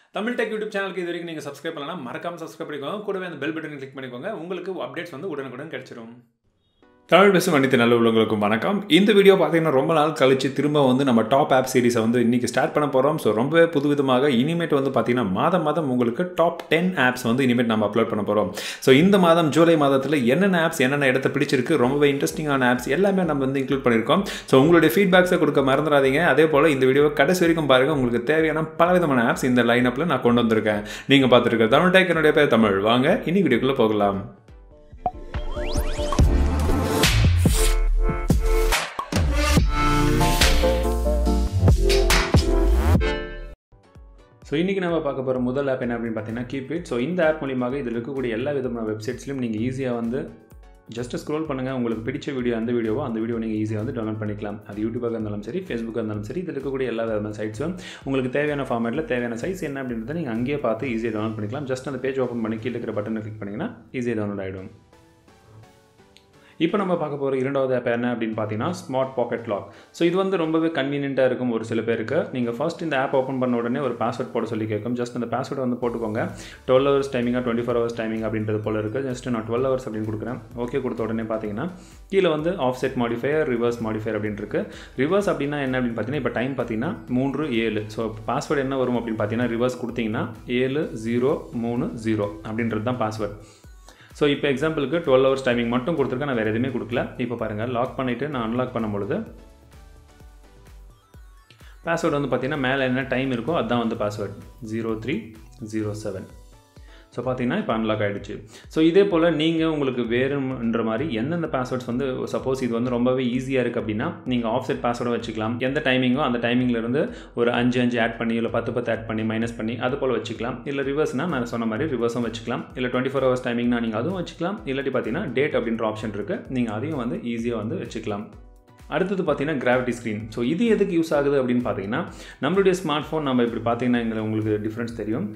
Tamil tech YouTube சேனலுக்கு இது வரைக்கும் நீங்கள் சப்ஸ்கிரைப் பண்ணலாம் மறக்காம சப்ஸ்கிரைப் பண்ணிக்கோங்க கூடவே அந்த பெல் பட்டனை கிளிக் பண்ணிக்கோங்க உங்களுக்கு அப்டேட்ஸ் வந்து உடனுக்குடன் கிடைச்சிரும் தமிழ் பேசும் அனைத்து நல்ல உள்ளவங்களுக்கும் வணக்கம் இந்த வீடியோ பார்த்தீங்கன்னா ரொம்ப நாள் கழிச்சு திரும்ப வந்து நம்ம டாப் ஆப் சீரிஸை வந்து இன்றைக்கி ஸ்டார்ட் பண்ண போகிறோம் ஸோ ரொம்பவே புதுவிதமாக இனிமேட் வந்து பார்த்தீங்கன்னா மாதம் மாதம் உங்களுக்கு டாப் டென் ஆப்ஸ் வந்து இனிமேட் நம்ம அப்லோட் பண்ண போகிறோம் ஸோ இந்த மாதம் ஜூலை மாதத்தில் என்னென்ன ஆப்ஸ் என்னென்ன இடத்த பிடிச்சிருக்கு ரொம்பவே இன்ட்ரெஸ்டிங்கான ஆப்ஸ் எல்லாமே நம்ம வந்து இன்க்ளூட் பண்ணியிருக்கோம் ஸோ உங்களுடைய ஃபீட்பேக்ஸை கொடுக்க மறந்துடாதீங்க அதே போல் இந்த வீடியோவை கடைசி வரைக்கும் பாருங்கள் உங்களுக்கு தேவையான பலவிதமான ஆப்ஸ் இந்த லைனப்பில் நான் கொண்டு வந்திருக்கேன் நீங்கள் பார்த்துருக்க தமிழ் டேக் என்னுடைய பேர் தமிழ் வாங்க இனி வீடியோக்குள்ளே போகலாம் ஸோ இன்றைக்கி நம்ம பார்க்க போகிற முதல் ஆப் என்ன அப்படின்னு பார்த்தீங்கன்னா கீப் இட் ஸோ இந்த ஆப் மூலியமாக இதில் இருக்கக்கூடிய எல்லா விதமான வெப்சைட்ஸ்லையும் நீங்கள் ஈஸியாக வந்து ஜஸ்ட் ஸ்க்ரோல் பண்ணுங்கள் உங்களுக்கு பிடிச்ச வீடியோ அந்த வீடியோவோ அந்த வீடியோ நீங்கள் ஈஸியாக வந்து டவுன்லோட் பண்ணிக்கலாம் அது யூடியூபாக இருந்தாலும் சரி ஃபேஸ்புக்காக இருந்தாலும் சரி இதில் இருக்கக்கூடிய எல்லா விதமான சைட்ஸும் உங்களுக்கு தேவையான ஃபார்மேட்டில் தேவையான சைஸ் என்ன அப்படின்றத நீங்கள் அங்கேயே பார்த்து ஈஸியாக டவுன்லோட் பண்ணிக்கலாம் ஜஸ்ட் அந்த பேஜ் ஓப்பன் பண்ணி கீழே இருக்கிற பட்டனை கிளிக் பண்ணிங்கன்னா ஈஸியாக டவுன்லோட் ஆகிடும் இப்போ நம்ம பார்க்க போகிற இரண்டாவது ஆப் என்ன அப்படின்னு பார்த்தீங்கன்னா ஸ்மார்ட் பாக்கெட் லாக் ஸோ இது வந்து ரொம்பவே கன்வீனியண்ட்டாக இருக்கும் ஒரு சில பேருக்கு நீங்கள் ஃபர்ஸ்ட் இந்த ஆப் ஓப்பன் பண்ண உடனே ஒரு பாஸ்வேர்ட் போட சொல்லி கேட்கும் ஜஸ்ட் அந்த பாஸ்வேர்டு வந்து போட்டுக்கோங்க டுவெல் ஹவர்ஸ் டைமிங்காக டுவெண்ட்டி ஃபோர் ஹவர்ஸ் டைமிங் அப்படின்றது போல இருக்குது ஜஸ்ட் நான் டுவெல் ஹவர்ஸ் அப்படின்னு கொடுக்குறேன் ஓகே கொடுத்த உடனே பார்த்தீங்கன்னா கீழே வந்து offset modifier reverse modifier அப்படின்னு இருக்கு ரிவர்ஸ் அப்படின்னா என்ன அப்படின்னு பார்த்தீங்கன்னா இப்போ டைம் பார்த்தீங்கன்னா மூன்று ஏழு ஸோ பாஸ்வேர்டு என்ன வரும் அப்படின்னு பார்த்தீங்கன்னா ரிவர்ஸ் கொடுத்தீங்கன்னா ஏழு ஜீரோ மூணு ஜீரோ அப்படின்றது தான் பாஸ்வேர்ட் ஸோ இப்போ எக்ஸாம்பிளுக்கு டுவெல் ஹவர்ஸ் டைமிங் மட்டும் கொடுத்துருக்கேன் நான் வேறு எதுவுமே கொடுக்கல இப்போ பாருங்கள் லாக் பண்ணிவிட்டு நான் அன்லாக் பண்ணும்பொழுது பாஸ்வேர்டு வந்து பார்த்தீங்கன்னா மேலே என்ன டைம் இருக்கோ அதுதான் வந்து password zero three zero seven so பார்த்தீங்கன்னா இப்போ அன்லாக் ஆகிடுச்சு ஸோ இதே போல் நீங்கள் உங்களுக்கு வேறுன்ற மாதிரி எந்தெந்த பாஸ்வேர்ட்ஸ் வந்து சப்போஸ் இது வந்து ரொம்பவே ஈஸியாக இருக்குது அப்படின்னா நீங்கள் ஆஃப் செட் பாஸ்வேர்டும் வச்சுக்கலாம் எந்த டைமிங்கோ அந்த டைமிங்லேருந்து ஒரு அஞ்சு அஞ்சு ஆட் பண்ணி இல்லை பத்து பத்து ஆட் பண்ணி மைனஸ் பண்ணி அது போல் வச்சுக்கலாம் இல்லை ரிவர்ஸ்னால் நான் சொன்ன மாதிரி ரிவர்ஸும் வச்சுக்கலாம் இல்லை டுவெண்ட்டி ஃபோர் ஹவர்ஸ் டைமிங்னா நீங்கள் அதுவும் வச்சுக்கலாம் இல்லாட்டி பார்த்தீங்கன்னா டேட் அப்படின்ற ஆப்ஷன் இருக்குது நீங்கள் அதையும் வந்து ஈஸியாக வந்து வச்சுக்கலாம் அடுத்தது பார்த்தீங்கன்னா கிராவிட்டி ஸ்க்ரீன் ஸோ இது எதுக்கு யூஸ் ஆகுது அப்படின்னு பார்த்தீங்கன்னா நம்மளுடைய ஸ்மார்ட் ஃபோன் நம்ம இப்படி பார்த்தீங்கன்னா எங்களை உங்களுக்கு டிஃப்ரென்ஸ் தெரியும்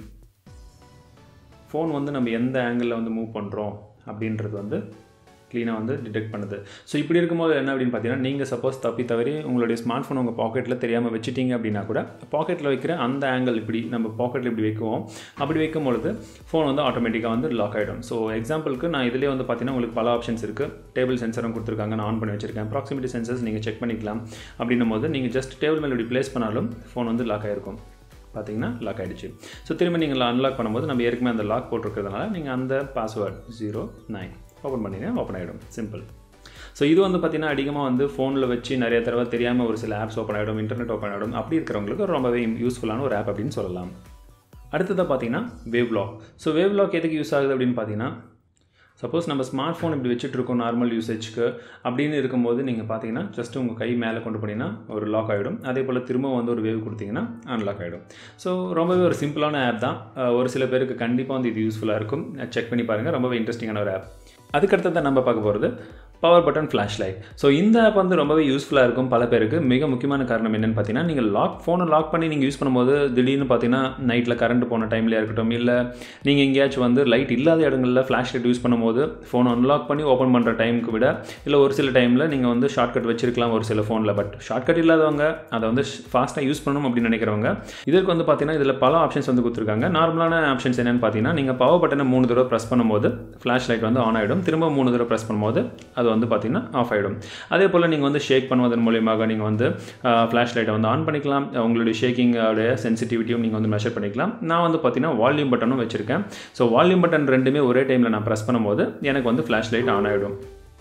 ஃபோன் வந்து நம்ம எந்த ஆங்கிளில் வந்து மூவ் பண்ணுறோம் அப்படின்றது வந்து க்ளீனாக வந்து டிடெக்ட் பண்ணுது ஸோ இப்படி இருக்கும்போது என்ன அப்படின்னு பார்த்தீங்கன்னா நீங்கள் சப்போஸ் தப்பி தவறி உங்களுடைய ஸ்மார்ட் ஃபோன் உங்கள் பாக்கெட்டில் தெரியாமல் வச்சுட்டீங்க அப்படின்னா கூட பாக்கெட்டில் வைக்கிற அந்த ஆங்கிள் இப்படி நம்ம பாக்கெட்டில் இப்படி வைக்குவோம் அப்படி வைக்கும் பொழுது ஃபோன் வந்து ஆட்டோமேட்டிக்காக வந்து லாக் ஆகிடும் ஸோ எக்ஸாம்பிளுக்கு நான் இதிலே வந்து பார்த்தீங்கன்னா உங்களுக்கு பல ஆப்ஷன்ஸ் இருக்குது டேபிள் சென்சரும் கொடுத்துருக்காங்க நான் ஆன் பண்ணி வச்சிருக்கேன் ப்ராக்சிமிட்டி சென்சர்ஸ் நீங்கள் செக் பண்ணிக்கலாம் அப்படின்னும் போது நீங்கள் ஜஸ்ட் டேபிள் மேலே இப்படி ப்ளேஸ் பண்ணாலும் ஃபோன் வந்து லாக் ஆகிருக்கும் பார்த்தீங்கன்னா லாக் ஆகிடுச்சு ஸோ திரும்ப நீங்கள் அன்லாக் பண்ணும்போது நம்ம ஏற்கனவே அந்த லாக் போட்டிருக்கிறதுனால நீங்கள் அந்த பாஸ்வேர்ட் ஜீரோ நைன் ஓப்பன் பண்ணிங்கன்னா ஓப்பன் ஆகிடும் சிம்பிள் ஸோ இது வந்து பார்த்திங்கன்னா அதிகமாக வந்து ஃபோனில் வச்சு நிறைய தடவை தெரியாமல் ஒரு சில ஆப்ஸ் ஓப்பன் ஆகிடும் இன்டர்நெட் ஓப்பன் ஆகிடும் அப்படி இருக்கிறவங்களுக்கு ரொம்பவே யூஸ்ஃபுல்லான ஒரு ஆப் அப்படின்னு சொல்லலாம் அடுத்ததாக பார்த்தீங்கன்னா wave lock so wave lock எதுக்கு யூஸ் ஆகுது அப்படின்னு பார்த்தீங்கன்னா சப்போஸ் நம்ம ஸ்மார்ட் ஃபோன் இப்படி வச்சுட்ருக்கோம் நார்மல் யூசேஜ்க்கு அப்படின்னு இருக்கும்போது நீங்கள் பார்த்தீங்கன்னா ஜஸ்ட் உங்கள் கை மேலே கொண்டு போனீங்கன்னா ஒரு லாக் ஆகிடும் அதே போல் திரும்ப வந்து ஒரு வேவ் கொடுத்தீங்கன்னா அன்லாக் ஆகிடும் ஸோ ரொம்பவே ஒரு சிம்பிளான ஆப் தான் ஒரு சில பேருக்கு கண்டிப்பாக வந்து இது யூஸ்ஃபுல்லாக இருக்கும் செக் பண்ணி பாருங்கள் ரொம்பவே இன்ட்ரெஸ்டிங்கான ஒரு ஆப் அதுக்கடுத்தது நம்ம பார்க்க போகிறது power button flash light so இந்த ஆப் வந்து ரொம்பவே யூஸ்ஃபுல்லாக இருக்கும் பல பேருக்கு மிக முக்கியமான காரணம் என்னென்னு பார்த்தீங்கன்னா நீங்கள் லாக் ஃபோனை லாக் பண்ணி நீங்கள் யூஸ் பண்ணும்போது திடீர்னு பார்த்தீங்கன்னா நைட்டில் கரண்ட் போன டைம்லேயே இருக்கட்டும் இல்லை நீங்கள் எங்கேயாச்சும் வந்து லைட் இல்லாத இடங்களில் ஃப்ளாஷ் லைட் யூஸ் பண்ணும்போது ஃபோனை அன்லாக் பண்ணி ஓப்பன் பண்ணுற டைமுக்கு விட இல்லை ஒரு சில டைமில் நீங்கள் வந்து ஷார்ட்கட் வச்சிருக்கலாம் ஒரு சில ஃபோனில் பட் ஷார்ட்கட் இல்லாதவங்க அதை வந்து ஃபாஸ்ட்டாக யூஸ் பண்ணணும் அப்படின்னு நினைக்கிறவங்க இதற்கு வந்து பார்த்தீங்கன்னா இதில் பல ஆப்ஷன்ஸ் வந்து கொடுத்துருக்காங்க நார்மலான ஆப்ஷன்ஸ் என்னென்னு பார்த்தீங்கன்னா நீங்கள் பவர் பட்டனை மூணு தடவை ப்ரெஸ் பண்ணும்போது ஃப்ளாஷ் லைட் வந்து ஆன் ஆகிடும் திரும்ப மூணு தடவை ப்ரெஸ் பண்ணும்போது அது வந்து பார்த்தீங்கன்னா ஆஃப் ஆகிடும் அதே போல் நீங்கள் வந்து ஷேக் பண்ணுவதன் மூலியமாக நீங்கள் வந்து ஃப்ளாஷ் லைட்டை வந்து ஆன் பண்ணிக்கலாம் உங்களுடைய ஷேக்கிங்கோடைய சென்சிட்டிவிட்டியும் நீங்கள் வந்து மெஷர் பண்ணிக்கலாம் நான் வந்து பார்த்தீங்கன்னா வால்யூம் பட்டனும் வச்சுருக்கேன் ஸோ வால்யூம் பட்டன் ரெண்டுமே ஒரே டைமில் நான் ப்ரெஸ் பண்ணும்போது எனக்கு வந்து ஃப்ளாஷ் லைட் ஆன் ஆகிடும்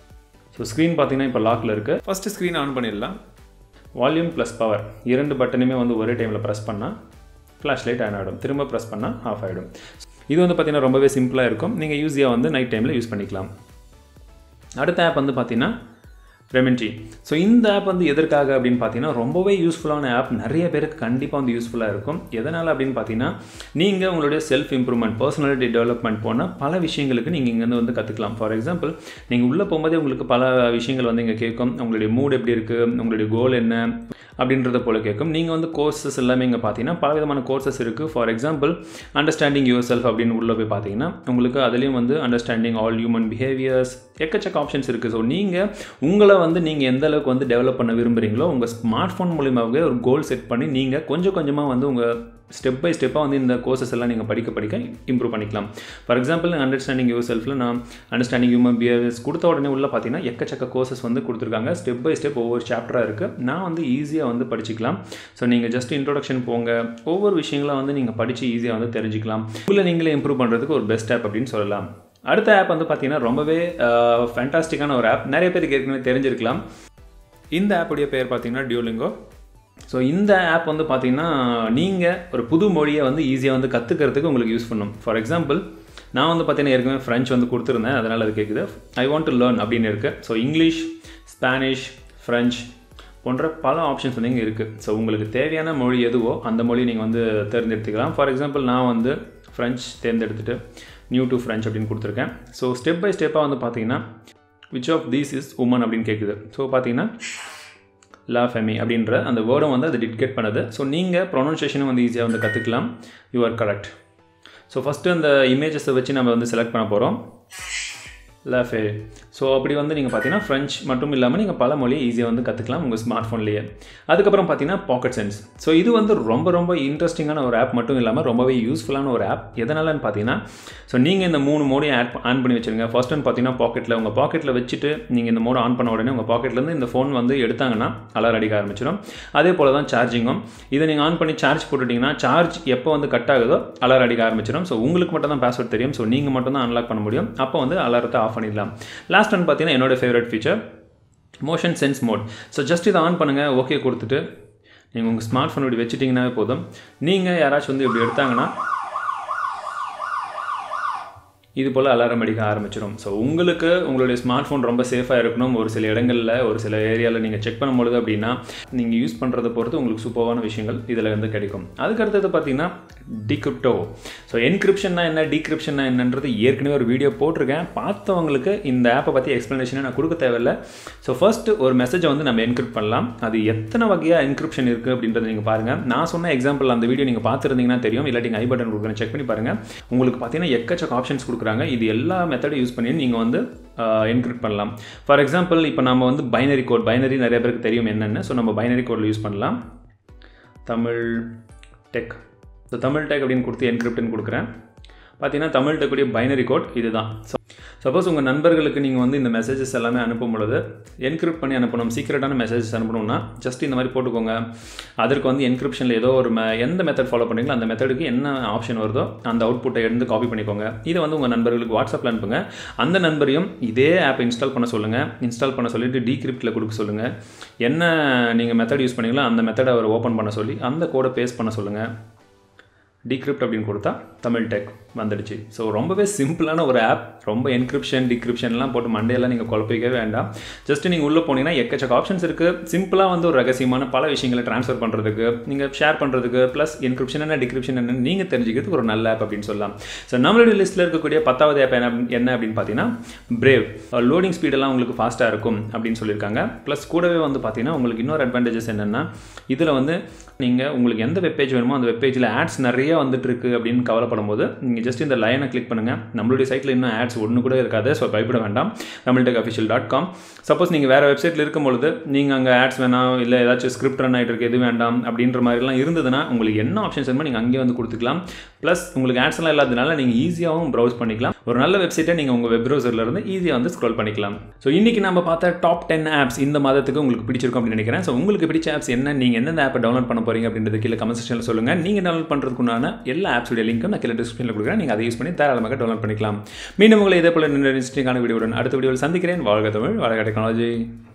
ஸோ ஸ்க்ரீன் பார்த்தீங்கன்னா இப்போ லாக்கில் இருக்குது ஃபஸ்ட்டு ஸ்க்ரீன் ஆன் பண்ணிடலாம் வால்யூம் ப்ளஸ் பவர் இரண்டு பட்டனுமே வந்து ஒரே டைமில் ப்ரெஸ் பண்ணால் ஃப்ளாஷ் லைட் ஆன் ஆகிடும் திரும்ப ப்ரெஸ் பண்ணால் ஆஃப் ஆகிடும் இது வந்து பார்த்திங்கன்னா ரொம்பவே சிம்பிளாக இருக்கும் நீங்கள் யூஸியாக வந்து நைட் டைமில் யூஸ் பண்ணிக்கலாம் அடுத்த ஆப் வந்து பார்த்தீங்கன்னா ரெமெண்ட்ரி ஸோ இந்த ஆப் வந்து எதற்காக அப்படின்னு பார்த்தீங்கன்னா ரொம்பவே யூஸ்ஃபுல்லான ஆப் நிறைய பேருக்கு கண்டிப்பாக வந்து யூஸ்ஃபுல்லாக இருக்கும் எதனால் அப்படின்னு பார்த்தீங்கன்னா நீங்கள் உங்களுடைய செல்ஃப் இம்ப்ரூவ்மெண்ட் பர்சனாலிட்டி டெவலப்மெண்ட் போன பல விஷயங்களுக்கு நீங்கள் இங்கேருந்து வந்து கற்றுக்கலாம் ஃபார் எக்ஸாம்பிள் நீங்கள் உள்ளே போகும்போதே உங்களுக்கு பல விஷயங்கள் வந்து இங்கே கேட்கும் உங்களுடைய மூட் எப்படி இருக்குது உங்களுடைய கோல் என்ன அப்படின்றத போல் கேட்கும் நீங்கள் வந்து கோர்சஸ் எல்லாமே இங்கே பார்த்தீங்கன்னா பல விதமான கோர்சஸ் இருக்குது for example understanding yourself அப்படின்னு உள்ளே போய் பார்த்தீங்கன்னா உங்களுக்கு அதுலேயும் வந்து அண்டர்ஸ்டாண்டிங் ஆல் ஹியூமன் பிஹேவியர்ஸ் எக்கச்சக்க ஆப்ஷன்ஸ் இருக்குது ஸோ நீங்கள் உங்களை வந்து நீங்கள் எந்த அளவுக்கு வந்து டெவலப் பண்ண விரும்புகிறீங்களோ உங்கள் ஸ்மார்ட் ஃபோன் மூலியமாகவே ஒரு கோல் செட் பண்ணி நீங்கள் கொஞ்சம் கொஞ்சமாக வந்து உங்கள் ஸ்டெப் பை ஸ்டெப்பாக வந்து இந்த கோர்சஸ் எல்லாம் நீங்கள் படிக்க படிக்க இம்ப்ரூவ் பண்ணிக்கலாம் ஃபார் எக்ஸாம்பிள் அண்டர்ஸ்டாண்டிங் யூர் செல்ஃபில் நான் அண்டர்ஸ்டாண்டிங் ஹியூமன் பிஹேவியர்ஸ் கொடுத்த உடனே உள்ள பார்த்தீங்கன்னா எக்கச்சக்க கோர்சஸ் வந்து கொடுத்துருக்காங்க ஸ்டெப் பை ஸ்டெப் ஒவ்வொரு சாப்டராக இருக்குது நான் வந்து ஈஸியாக வந்து படிச்சிக்கலாம் ஸோ நீங்கள் ஜஸ்ட் இன்ட்ரோடக்ஷன் போங்க ஒவ்வொரு விஷயங்களும் வந்து நீங்கள் படித்து ஈஸியாக வந்து தெரிஞ்சுக்கலாம் உங்களை நீங்களே இம்ப்ரூவ் பண்ணுறதுக்கு ஒரு பெஸ்ட் ஆப் அப்படின்னு சொல்லலாம் அடுத்த ஆப் வந்து பார்த்தீங்கன்னா ரொம்பவே ஃபேண்டாஸ்டிக்கான ஒரு ஆப் நிறைய பேருக்கு ஏற்கனவே தெரிஞ்சிருக்கலாம் இந்த ஆப்புடைய பேர் பார்த்தீங்கன்னா டியூலிங்கோ ஸோ இந்த ஆப் வந்து பார்த்தீங்கன்னா நீங்கள் ஒரு புது மொழியை வந்து ஈஸியாக வந்து கற்றுக்கிறதுக்கு உங்களுக்கு யூஸ் பண்ணும் ஃபார் எக்ஸாம்பிள் நான் வந்து பார்த்தீங்கன்னா ஏற்கனவே ஃப்ரெஞ்ச் வந்து கொடுத்துருந்தேன் அதனால் அது கேட்குது ஐ வாண்ட் டு லேர்ன் அப்படின்னு இருக்குது ஸோ இங்கிலீஷ் ஸ்பானிஷ் ஃப்ரெஞ்ச் போன்ற பல ஆப்ஷன்ஸ் வந்து இங்கே இருக்குது ஸோ உங்களுக்கு தேவையான மொழி எதுவோ அந்த மொழி நீங்கள் வந்து தேர்ந்தெடுத்துக்கலாம் ஃபார் எக்ஸாம்பிள் நான் வந்து ஃப்ரெஞ்ச் தேர்ந்தெடுத்துட்டு நியூ டு ஃப்ரெஞ்ச் அப்படின்னு கொடுத்துருக்கேன் ஸோ ஸ்டெப் பை ஸ்டெப்பாக வந்து பார்த்தீங்கன்னா which of these is woman அப்படின்னு கேட்குது ஸோ பார்த்தீங்கன்னா லா ஃபெமி அப்படின்ற அந்த வேர்டும் வந்து அது டிக்டேட் பண்ணுது ஸோ நீங்கள் ப்ரொனன்சியேஷனும் வந்து ஈஸியாக வந்து கற்றுக்கலாம் you are correct so first அந்த இமேஜஸை வச்சு நம்ம வந்து செலக்ட் பண்ண போகிறோம் லஃபே ஸோ அப்படி வந்து நீங்கள் பார்த்தீங்கன்னா ஃப்ரெஞ்ச் மட்டும் இல்லாமல் நீங்கள் பல மொழியை ஈஸியாக வந்து கற்றுக்கலாம் உங்கள் ஸ்மார்ட் ஃபோன்லேயே அதுக்கப்புறம் பார்த்தீங்கன்னா பாக்கெட் சென்ஸ் ஸோ இது வந்து ரொம்ப ரொம்ப இன்ட்ரெஸ்டிங்கான ஒரு ஆப் மட்டும் இல்லாமல் ரொம்பவே யூஸ்ஃபுல்லான ஒரு ஆப் எதனாலன்னு பார்த்தீங்கன்னா ஸோ நீங்கள் இந்த மூணு மோடையும் ஆட் ஆன் பண்ணி வச்சுருங்க ஃபர்ஸ்ட் ஒன் பார்த்தீங்கன்னா பாக்கெட்டில் உங்கள் பாக்கெட்டில் வச்சுட்டு நீங்கள் இந்த மோடை ஆன் பண்ண உடனே உங்கள் பாக்கெட்லேருந்து இந்த ஃபோன் வந்து எடுத்தாங்கன்னா அலாரம் அடிக்க ஆரம்பிச்சிடும் அதே போல் தான் சார்ஜிங்கும் இதை நீங்கள் ஆன் பண்ணி சார்ஜ் போட்டுட்டிங்கன்னா சார்ஜ் எப்போ வந்து கட் ஆகுதோ அலாரம் அடிக்க ஆரம்பிச்சிடும் ஸோ உங்களுக்கு மட்டும் தான் பாஸ்வேர்ட் தெரியும் ஸோ நீங்கள் மட்டும் தான் அன்லாக் பண்ண முடியும் அப்போ வந்து அலாரத்தை ஆஃப் பண்ணிடலாம் லாஸ்ட் ஒன் பார்த்தீங்கன்னா என்னோட favourite feature motion sense mode so just இதை ஆன் பண்ணுங்கள் ஓகே கொடுத்துட்டு நீங்கள் உங்கள் ஸ்மார்ட் ஃபோன் இப்படி வச்சுட்டிங்கனாவே போதும் நீங்கள் யாராச்சும் வந்து இப்படி எடுத்தாங்கன்னா இது போல் அலாரம் அடிக்க ஆரம்பிச்சிடும் ஸோ உங்களுக்கு உங்களுடைய ஸ்மார்ட் ஃபோன் ரொம்ப சேஃபாக இருக்கணும் ஒரு சில இடங்களில் ஒரு சில ஏரியாவில் நீங்கள் செக் பண்ணும்பொழுது அப்படின்னா நீங்கள் யூஸ் பண்ணுறதை பொறுத்து உங்களுக்கு சூப்பரான விஷயங்கள் இதில் வந்து கிடைக்கும் அதுக்கடுத்தது பார்த்தீங்கன்னா டிகிரிப்டோ ஸோ என்கிரிப்ஷன்னா என்ன டீக்ரிப்ஷன்னா என்னன்றது ஏற்கனவே ஒரு வீடியோ போட்டிருக்கேன் பார்த்தவங்களுக்கு இந்த ஆப்பை பற்றி எக்ஸ்ப்ளனேஷனை நான் கொடுக்க தேவையில்லை ஸோ ஃபர்ஸ்ட் ஒரு மெசேஜை வந்து நம்ம என்கிரிப்ட் பண்ணலாம் அது எத்தனை வகையாக என்கிரிப்ஷன் இருக்குது அப்படின்றத நீங்கள் பாருங்கள் நான் சொன்ன எக்ஸாம்பிள் அந்த வீடியோ நீங்கள் பார்த்துருந்தீங்கன்னா தெரியும் இல்லாட்டி ஐ பட்டன் கொடுக்குறேன் செக் பண்ணி பாருங்கள் உங்களுக்கு பார்த்தீங்கன்னா எக்கச்சக்க ஆப்ஷன்ஸ் கொடுக்குறாங்க இது எல்லா மெத்தடும் யூஸ் பண்ணி நீங்கள் வந்து என்கிரிப்ட் பண்ணலாம் ஃபார் எக்ஸாம்பிள் இப்போ நம்ம வந்து பைனரி கோட் பைனரி நிறைய பேருக்கு தெரியும் என்னென்னு ஸோ நம்ம பைனரி கோடில் யூஸ் பண்ணலாம் Tamil tech so Tamil tech அப்படின்னு கொடுத்து என்கிரிப்ட்னு கொடுக்குறேன் பார்த்தீங்கன்னா தமிழ் டெக்குடைய பைனரி கோட் இதுதான் ஸோ சப்போஸ் உங்கள் நண்பர்களுக்கு நீங்கள் வந்து இந்த மெசேஜஸ் எல்லாமே அனுப்பும் பொழுது என்கிரிப்ட் பண்ணி அனுப்பணும் சீக்கிரட்டான மெசேஜஸ் அனுப்பணும்னா ஜஸ்ட் இந்த மாதிரி போட்டுக்கோங்க அதற்கு வந்து என்கிரிப்ஷனில் ஏதோ ஒரு மெ எந்த மெத்தட் ஃபாலோ பண்ணுறீங்களோ அந்த மெத்தடுக்கு என்ன ஆப்ஷன் வருதோ அந்த அவுட்புட்டை எடுத்து காப்பி பண்ணிக்கோங்க இதை வந்து உங்கள் நண்பர்களுக்கு வாட்ஸ்அப்பில் அனுப்புங்க அந்த நண்பரையும் இதே ஆப் இன்ஸ்டால் பண்ண சொல்லுங்கள் இன்ஸ்டால் பண்ண சொல்லிட்டு டீக்ரிப்டில் கொடுக்க சொல்லுங்கள் என்ன நீங்கள் மெத்தட் யூஸ் பண்ணீங்களோ அந்த மெத்தடை அவர் ஓப்பன் பண்ண சொல்லி அந்த கோடை பேஸ்ட் பண்ண சொல்லுங்கள் டிகிரிப்ட் அப்படின்னு கொடுத்தா தமிழ் டெக் வந்துடுச்சு ஸோ ரொம்பவே சிம்பிளான ஒரு ஆப் ரொம்ப என்கிரிப்ஷன் டிகிரிப்ஷன்லாம் போட்டு மண்டையெல்லாம் நீங்கள் குழப்பிக்கவே வேண்டாம் ஜஸ்ட் நீங்கள் உள்ளே போனீங்கன்னா எக்கச்சக்க ஆப்ஷன்ஸ் இருக்குது சிம்பிளாக வந்து ஒரு ரகசியமான பல விஷயங்களை ட்ரான்ஸ்ஃபர் பண்ணுறதுக்கு நீங்கள் ஷேர் பண்ணுறதுக்கு ப்ளஸ் என்கிரிப்ஷன் என்ன டிகிரிப்ஷன் என்னன்னு நீங்கள் தெரிஞ்சுக்கிறதுக்கு ஒரு நல்ல ஆப் அப்படின்னு சொல்லலாம் ஸோ நம்மளுடைய லிஸ்ட்டில் இருக்கக்கூடிய பத்தாவது ஆப் என்ன என்ன அப்படின்னு பார்த்தீங்கன்னா பிரேவ் லோடிங் ஸ்பீடெல்லாம் உங்களுக்கு ஃபாஸ்ட்டாக இருக்கும் அப்படின்னு சொல்லியிருக்காங்க ப்ளஸ் கூடவே வந்து பார்த்தீங்கன்னா உங்களுக்கு இன்னொரு அட்வான்டேஜஸ் என்னென்னா இதில் வந்து நீங்கள் உங்களுக்கு எந்த வெப்பேஜ் வேணுமோ அந்த வெப்பேஜில் ஆட்ஸ் நிறைய வந்துட்டு இருக்கு அப்படின்னு கவலைப்படும் போது நீங்கள் ஜஸ்ட் இந்த லைனை கிளிக் பண்ணுங்கள் நம்மளுடைய சைட்டில் இன்னும் ஆட்ஸ் ஒன்று கூட இருக்காது ஸோ பயப்பட வேண்டாம் Tamil tech official dot com suppose நீங்கள் வேறு வெப்சைட்டில் இருக்கும்பொழுது நீங்கள் அங்கே ஆட்ஸ் வேணாம் இல்லை ஏதாச்சும் ஸ்கிரிப்ட் ரன் ஆகிட்டு இருக்கு எது வேண்டாம் அப்படின்ற மாதிரிலாம் இருந்ததுன்னா உங்களுக்கு என்ன ஆப்ஷன்ஸ் வேணுமோ நீங்கள் அங்கேயே வந்து கொடுத்துக்கலாம் ப்ளஸ் உங்களுக்கு ஆட்ஸ் எல்லாம் இல்லாததுனால நீங்கள் ஈஸியாகவும் ப்ரௌஸ் பண்ணிக்கலாம் ஒரு நல்ல வெப்சைட்டை நீங்கள் உங்கள் வெப் ப்ரௌசரில் இருந்து ஈஸியாக வந்து ஸ்க்ரோல் பண்ணிக்கலாம் ஸோ இன்றைக்கி நம்ம பார்த்த டாப் டென் ஆப்ஸ் இந்த மாதத்துக்கு உங்களுக்கு பிடிச்சிருக்கும் அப்படின்னு நினைக்கிறேன் ஸோ உங்களுக்கு பிடிச்ச ஆப்ஸ் என்ன நீங்கள் எந்தெந்த ஆப்பை டவுன்லோட் பண்ண போகிறீங்க அப்படின்றது கீழே கமெண்ட் செக்ஷனில் சொல்லுங்கள் நீங்கள் டவுன்லோட் பண்ணுறதுக்குண்டான எல்லா ஆப்ஸுடைய லிங்க்கும் நான் கீழே டிஸ்கிரிப்ஷனில் கொடுக்குறேன் நீங்கள் அதை யூஸ் பண்ணி தாராளமாக டவுன்லோட் பண்ணிக்கலாம் மீண்டும் உங்களை இதே போல் இன்ட்ரெஸ்டிங்கான வீடியோடன் அடுத்த வீடியோவில் சந்திக்கிறேன் வாழ்க தமிழ் வாழ்க டெக்னாலஜி